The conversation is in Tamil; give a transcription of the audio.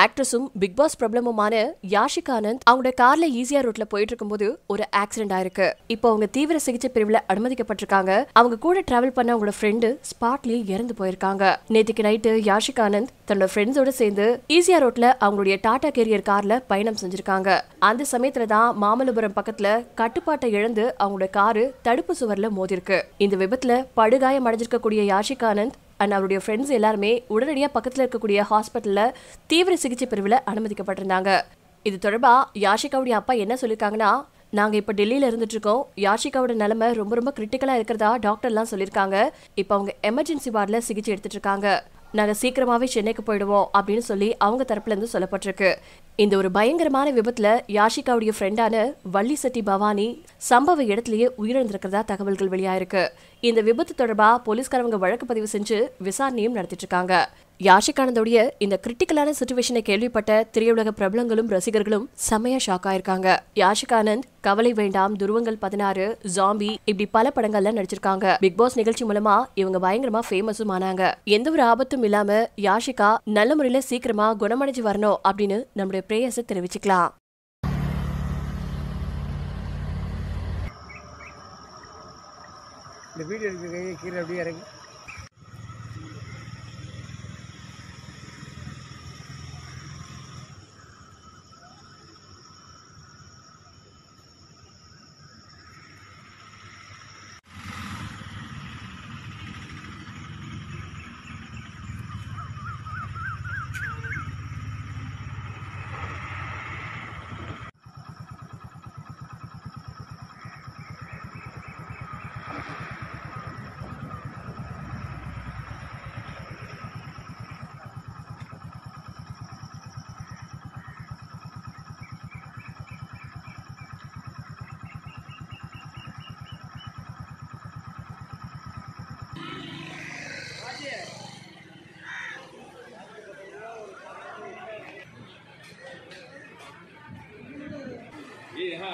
ஆக்ட்ரஸும் பிக் பாஸ் பிரபலமுமான யாஷிகா ஆனந்த் அவங்களோட கார்ல ஈஸியா ரோட்ல போயிட்டு இருக்கும்போது ஒரு ஆக்சிடென்ட் ஆயிருக்கு இப்போ அவங்க தீவிர சிகிச்சை பிரிவுல அனுமதிக்கப்பட்டிருக்காங்க அவங்க கூட டிராவல் பண்ண அவங்களோட ஃப்ரெண்டு ஸ்பாட்லயே இறந்து போயிருக்காங்க நேத்துக்கு நைட்டு யாஷிகா ஆனந்த் தன்னோட ஃப்ரெண்ட்ஸோட சேர்ந்து ஈஸியா ரோட்ல அவங்களுடைய டாடா கேரியர் கார்ல பயணம் செஞ்சிருக்காங்க அந்த சமயத்துல தான் மாமல்லபுரம் பக்கத்துல கட்டுப்பாட்டை இழந்து அவங்களோட காரு தடுப்பு சுவர்ல மோதிருக்கு இந்த விபத்துல படுகாயம் அடைஞ்சிருக்கக்கூடிய யாஷிகா ஆனந்த் அண்ட் அவருடைய ஃப்ரெண்ட்ஸ் எல்லாருமே உடனடியாக பக்கத்தில் இருக்கக்கூடிய ஹாஸ்பிட்டலில் தீவிர சிகிச்சை பிரிவில் அனுமதிக்கப்பட்டிருந்தாங்க இது தொடர்பாக யாஷிகாவுடைய அப்பா என்ன சொல்லியிருக்காங்கன்னா நாங்கள் இப்போ டெல்லியில் இருந்துட்டு இருக்கோம் யாஷிகாவோட நிலைமை ரொம்ப ரொம்ப கிரிட்டிக்கலாக இருக்கிறதா டாக்டர்லாம் சொல்லியிருக்காங்க இப்போ அவங்க எமர்ஜென்சி வார்டில் சிகிச்சை எடுத்துட்டு இருக்காங்க நாங்கள் சீக்கிரமாகவே சென்னைக்கு போயிடுவோம் அப்படின்னு சொல்லி அவங்க தரப்புலேருந்து சொல்லப்பட்டிருக்கு இந்த ஒரு பயங்கரமான விபத்துல யாஷிகாவுடைய ஃப்ரெண்டான வள்ளி சட்டி பவானி சம்பவ இடத்திலேயே உயிரிழந்திருக்கிறதா தகவல்கள் வெளியாயிருக்கு இந்த விபத்து தொடர்பா போலீஸ்காரங்க வழக்கு பதிவு செஞ்சு விசாரணையும் நடத்திட்டு இருக்காங்க யாஷிகானந்தோடைய இந்த கிரிட்டிக்கலான சுச்சுவேஷனை கேள்விப்பட்ட திரையுலக பிரபலங்களும் ரசிகர்களும் செமையா ஷாக் ஆயிருக்காங்க யாஷிகானந்த் கவலை வேண்டாம் துருவங்கள் பதினாறு ஜாம்பி இப்படி பல படங்கள்ல நடிச்சிருக்காங்க பிக் பாஸ் நிகழ்ச்சி மூலமா இவங்க பயங்கரமா ஃபேமஸும் ஆனாங்க எந்த ஒரு ஆபத்தும் இல்லாம யாஷிகா நல்ல முறையில சீக்கிரமா குணமடைஞ்சு வரணும் அப்படின்னு நம்முடைய பிரேயர்ஸை தெரிவிச்சுக்கலாம் இந்த வீடியோ இருக்கிற கையை கீழே அப்படியே இறங்கி